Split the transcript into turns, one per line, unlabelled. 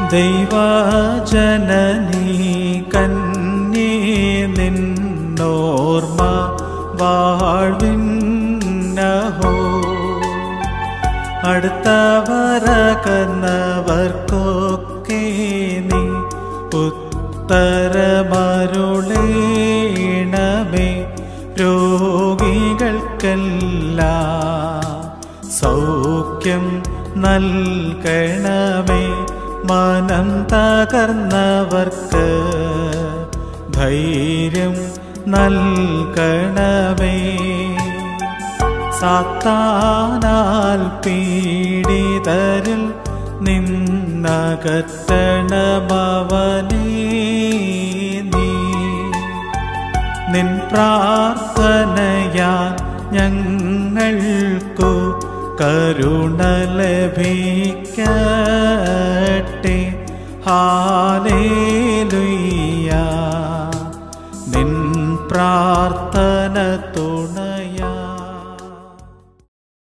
ദൈവജനനീ കന്യേ നിന്നോർമ്മ വാഴ്വിന്നഹോ അടുത്തവരകന്നവർക്കൊക്കെ നീ ഉത്തരമരുളേണമേ രോഗികൾക്കെല്ലാം സൗഖ്യം നൽകണമേ മനം തകർന്നവർക്ക് ധൈര്യം നൽകണമേ സാത്താനാൽ പീഡിതരിൽ നിന്നകറ്റണമവനേ നീ നിൻ പ്രാർത്ഥനയാൽ ഞങ്ങൾക്കു കരുണ ലഭിക്കട്ടെ ഹാലേലുയ്യ നിൻ പ്രാർത്ഥന